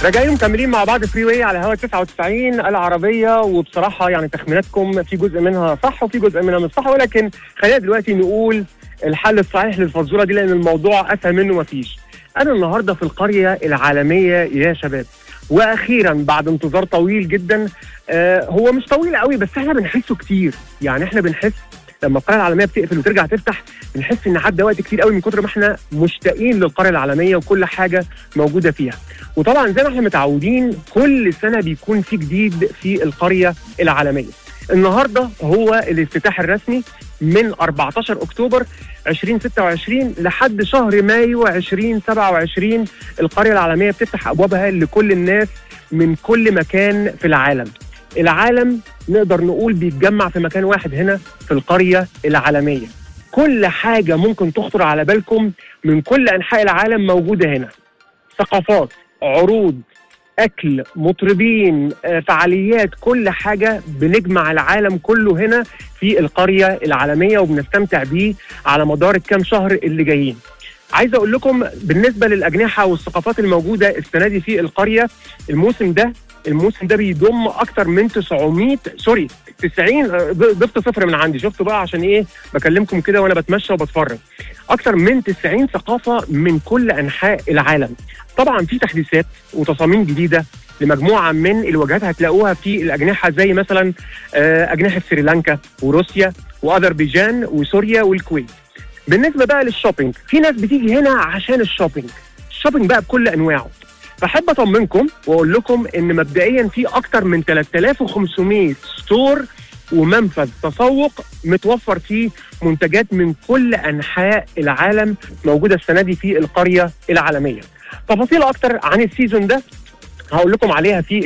راجعين مكملين مع بعض فري واي على هوا 99 العربيه وبصراحه يعني تخميناتكم في جزء منها صح وفي جزء منها مش صح ولكن خلينا دلوقتي نقول الحل الصحيح للفزوره دي لان الموضوع اسهل منه مفيش. انا النهارده في القريه العالميه يا شباب واخيرا بعد انتظار طويل جدا آه هو مش طويل قوي بس احنا بنحسه كتير يعني احنا بنحس لما القريه العالميه بتقفل وترجع تفتح بنحس ان عدى وقت كتير قوي من كتر ما احنا مشتاقين للقريه العالميه وكل حاجه موجوده فيها وطبعا زي ما احنا متعودين كل سنه بيكون في جديد في القريه العالميه النهارده هو الافتتاح الرسمي من 14 اكتوبر 2026 لحد شهر مايو 2027 القريه العالميه بتفتح ابوابها لكل الناس من كل مكان في العالم العالم نقدر نقول بيتجمع في مكان واحد هنا في القريه العالميه كل حاجه ممكن تخطر على بالكم من كل انحاء العالم موجوده هنا ثقافات عروض اكل مطربين آه، فعاليات كل حاجه بنجمع العالم كله هنا في القريه العالميه وبنستمتع بيه على مدار الكام شهر اللي جايين عايز اقول لكم بالنسبه للاجنحه والثقافات الموجوده السنه دي في القريه الموسم ده الموسم ده بيضم اكتر من 900 سوري 90 آه، ضفت صفر من عندي شفتوا بقى عشان ايه بكلمكم كده وانا بتمشى وبتفرج اكتر من 90 ثقافه من كل انحاء العالم طبعا في تحديثات وتصاميم جديده لمجموعه من الوجهات هتلاقوها في الاجنحه زي مثلا آه، اجنحه سريلانكا وروسيا واذربيجان وسوريا والكويت بالنسبه بقى للشوبينج في ناس بتيجي هنا عشان الشوبينج الشوبينج بقى بكل انواعه فاحب اطمنكم واقول لكم ان مبدئيا في اكتر من 3500 ستور ومنفذ تسوق متوفر فيه منتجات من كل انحاء العالم موجوده السنه دي في القريه العالميه. تفاصيل اكتر عن السيزون ده هقول لكم عليها في